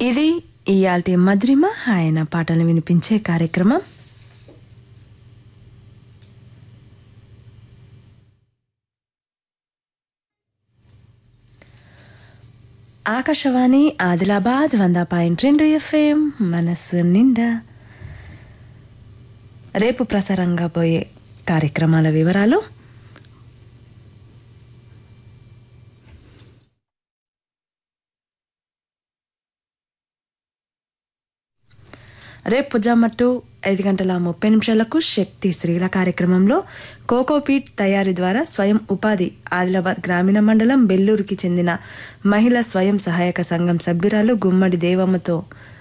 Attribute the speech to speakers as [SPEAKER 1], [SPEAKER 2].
[SPEAKER 1] ఇది ఇయాల్టి మధురిమ ఆయన పాటలు వినిపించే కార్యక్రమం ఆకాశవాణి ఆదిలాబాద్ వంద పాయింట్ రెండు ఎఫ్ఎం మనస్సు నిండా రేపు ప్రసారంగా పోయే కార్యక్రమాల వివరాలు రేపు పుజామట్టు ఐదు గంటల ముప్పై నిమిషాలకు శక్తి స్త్రీల కార్యక్రమంలో కోకోపీట్ తయారీ ద్వారా స్వయం ఉపాధి ఆదిలాబాద్ గ్రామీణ మండలం బెల్లూరుకి చెందిన మహిళా స్వయం సహాయక సంఘం సభ్యురాలు గుమ్మడి దేవమ్మతో